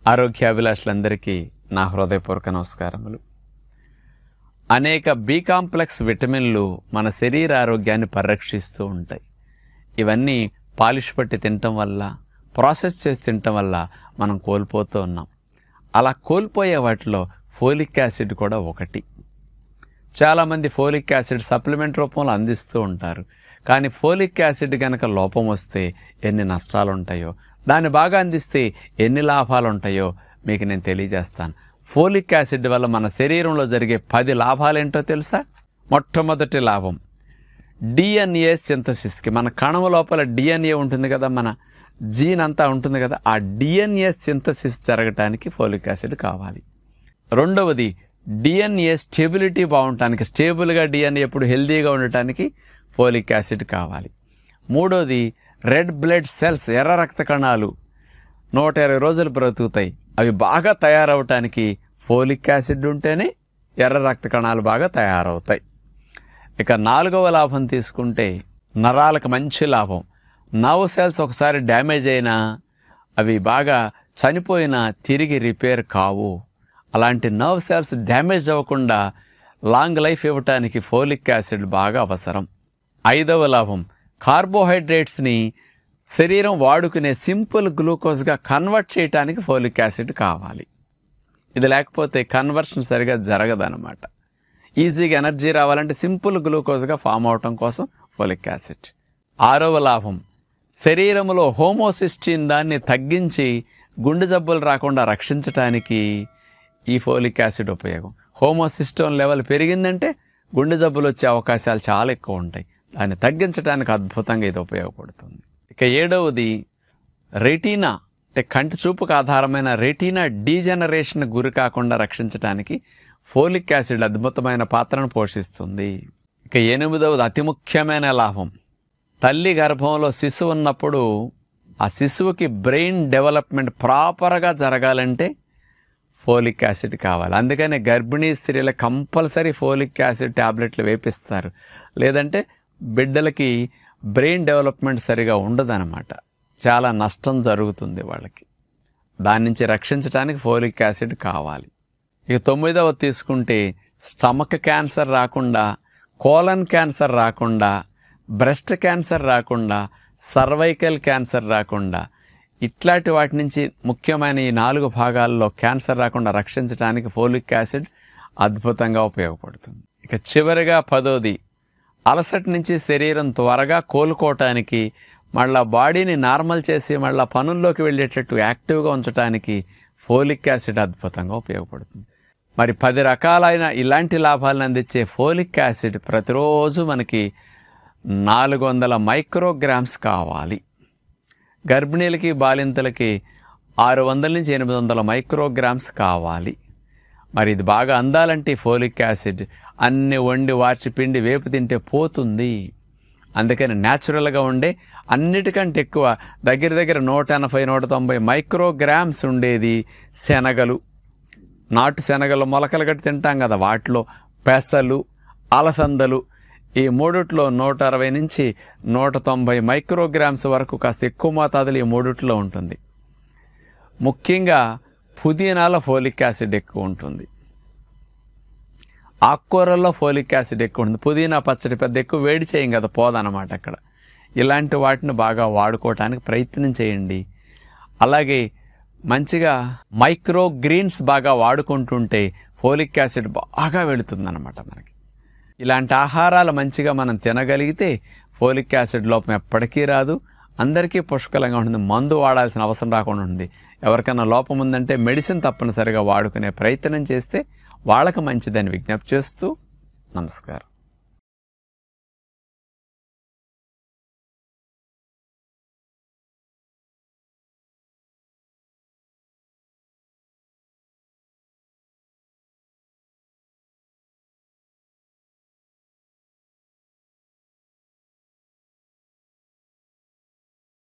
ఆరోగ్యాభిలాషులందరికీ నా హృదయపూర్వక నమస్కారములు అనేక బి కాంప్లెక్స్ విటమిన్లు మన శరీర ఆరోగ్యాన్ని పరిరక్షిస్తూ ఉంటాయి ఇవన్నీ పాలిష్ పట్టి తినటం వల్ల ప్రాసెస్ చేసి తినటం వల్ల మనం కోల్పోతూ ఉన్నాం అలా కోల్పోయే వాటిలో ఫోలిక్ యాసిడ్ కూడా ఒకటి చాలామంది ఫోలిక్ యాసిడ్ సప్లిమెంట్ రూపంలో అందిస్తూ ఉంటారు కానీ ఫోలిక్ యాసిడ్ కనుక లోపం వస్తే ఎన్ని నష్టాలు ఉంటాయో దాన్ని బాగా అందిస్తే ఎన్ని లాభాలు ఉంటాయో మీకు నేను తెలియజేస్తాను ఫోలిక్ యాసిడ్ వల్ల మన శరీరంలో జరిగే పది లాభాలేంటో తెలుసా మొట్టమొదటి లాభం డిఎన్ఏ సింథసిస్కి మన కణము లోపల డిఎన్ఏ ఉంటుంది కదా మన జీన్ అంతా ఉంటుంది కదా ఆ డిఎన్ఏ సింథసిస్ జరగటానికి ఫోలిక్ యాసిడ్ కావాలి రెండవది డిఎన్ఏ స్టెబిలిటీ బాగుండటానికి స్టేబుల్గా డిఎన్ఏ ఎప్పుడు హెల్దీగా ఉండటానికి ఫోలిక్ యాసిడ్ కావాలి మూడోది రెడ్ బ్లడ్ సెల్స్ ఎర్ర రక్త కణాలు నూట ఇరవై రోజులు బ్రతుకుతాయి అవి బాగా తయారవటానికి ఫోలిక్ యాసిడ్ ఉంటేనే ఎర్ర రక్త కణాలు బాగా తయారవుతాయి ఇక నాలుగవ లాభం తీసుకుంటే నరాలకు మంచి లాభం నర్వ్ సెల్స్ ఒకసారి డ్యామేజ్ అయినా అవి బాగా చనిపోయినా తిరిగి రిపేర్ కావు అలాంటి నర్వ్ సెల్స్ డ్యామేజ్ అవ్వకుండా లాంగ్ లైఫ్ ఇవ్వటానికి ఫోలిక్ యాసిడ్ బాగా అవసరం ఐదవ లాభం కార్బోహైడ్రేట్స్ని శరీరం వాడుకునే సింపుల్ గ్లూకోజ్గా కన్వర్ట్ చేయడానికి ఫోలిక్ యాసిడ్ కావాలి ఇది లేకపోతే కన్వర్షన్ సరిగా జరగదన్నమాట ఈజీగా ఎనర్జీ రావాలంటే సింపుల్ గ్లూకోజ్గా ఫామ్ అవటం కోసం ఫోలిక్ యాసిడ్ ఆరవ లాభం శరీరంలో హోమోసిస్టిన్ దాన్ని తగ్గించి గుండె జబ్బులు రాకుండా రక్షించటానికి ఈ ఫోలిక్ యాసిడ్ ఉపయోగం హోమోసిస్టోన్ లెవెల్ పెరిగిందంటే గుండె జబ్బులు వచ్చే అవకాశాలు చాలా ఎక్కువ ఉంటాయి దాన్ని తగ్గించడానికి అద్భుతంగా ఇది ఉపయోగపడుతుంది ఇక ఏడవది రెటీనా అంటే కంటి చూపుకు ఆధారమైన రెటీనా డీజనరేషన్ గురి కాకుండా రక్షించడానికి ఫోలిక్ యాసిడ్ అద్భుతమైన పాత్రను పోషిస్తుంది ఇక ఎనిమిదవది అతి ముఖ్యమైన లాభం తల్లి గర్భంలో శిశువు ఉన్నప్పుడు ఆ శిశువుకి బ్రెయిన్ డెవలప్మెంట్ ప్రాపర్గా జరగాలంటే ఫోలిక్ యాసిడ్ కావాలి అందుకని గర్భిణీ స్త్రీలకు కంపల్సరీ ఫోలిక్ యాసిడ్ ట్యాబ్లెట్లు వేపిస్తారు లేదంటే బిడ్డలకి బ్రెయిన్ డెవలప్మెంట్ సరిగా ఉండదన్నమాట చాలా నష్టం జరుగుతుంది వాళ్ళకి దాని నుంచి రక్షించడానికి ఫోలిక్ యాసిడ్ కావాలి ఇక తొమ్మిదవ తీసుకుంటే స్టమక్ క్యాన్సర్ రాకుండా కోలన్ క్యాన్సర్ రాకుండా బ్రెస్ట్ క్యాన్సర్ రాకుండా సర్వైకల్ క్యాన్సర్ రాకుండా ఇట్లాంటి వాటి నుంచి ముఖ్యమైన ఈ నాలుగు భాగాల్లో క్యాన్సర్ రాకుండా రక్షించడానికి ఫోలిక్ యాసిడ్ అద్భుతంగా ఉపయోగపడుతుంది ఇక చివరిగా పదోది అలసట నుంచి శరీరం త్వరగా కోలుకోవటానికి మళ్ళా బాడీని నార్మల్ చేసి మళ్ళా పనుల్లోకి వెళ్ళేటట్టు యాక్టివ్గా ఉంచడానికి ఫోలిక్ యాసిడ్ అద్భుతంగా ఉపయోగపడుతుంది మరి పది రకాలైన ఇలాంటి లాభాలను అందించే ఫోలిక్ యాసిడ్ ప్రతిరోజు మనకి నాలుగు వందల మైక్రోగ్రామ్స్ కావాలి గర్భిణీలకి బాలింతలకి ఆరు వందల నుంచి ఎనిమిది వందల మైక్రోగ్రామ్స్ కావాలి మరి ఇది బాగా అందాలంటే ఫోలిక్ యాసిడ్ అన్ని వండి వార్చి పిండి వేపు తింటే పోతుంది అందుకని న్యాచురల్గా ఉండే అన్నిటికంటే ఎక్కువ దగ్గర దగ్గర నూట ఎనభై నూట తొంభై మైక్రోగ్రామ్స్ ఉండేది శనగలు నాటు శనగలు మొలకలు కట్టి తింటాం కదా వాటిలో పెసలు అలసందలు ఈ మూడిట్లో నూట అరవై నుంచి నూట తొంభై మైక్రోగ్రామ్స్ వరకు కాస్త ఎక్కువ మోతాదులు ఈ మూడిట్లో ఉంటుంది ముఖ్యంగా పుదీనాలో ఫోలిక్ యాసిడ్ ఎక్కువ ఉంటుంది ఆకుకూరల్లో ఫోలిక్ యాసిడ్ ఎక్కువ ఉంటుంది పుదీనా పచ్చడి పెద్ద ఎక్కువ వేడి చేయం కదా పోదన్నమాట అక్కడ ఇలాంటి వాటిని బాగా వాడుకోవటానికి ప్రయత్నం చేయండి అలాగే మంచిగా మైక్రో గ్రీన్స్ బాగా వాడుకుంటుంటే ఫోలిక్ యాసిడ్ బాగా వెళుతుందన్నమాట మనకి ఇలాంటి ఆహారాలు మంచిగా మనం తినగలిగితే ఫోలిక్ యాసిడ్ లోపం ఎప్పటికీ రాదు అందరికీ పుష్కలంగా ఉంటుంది మందు వాడాల్సిన అవసరం రాకుండా ఉంటుంది ఎవరికైనా లోపం ఉందంటే మెడిసిన్ తప్పనిసరిగా వాడుకునే ప్రయత్నం చేస్తే వాళ్ళకి మంచిదని విజ్ఞప్తి చేస్తూ నమస్కారం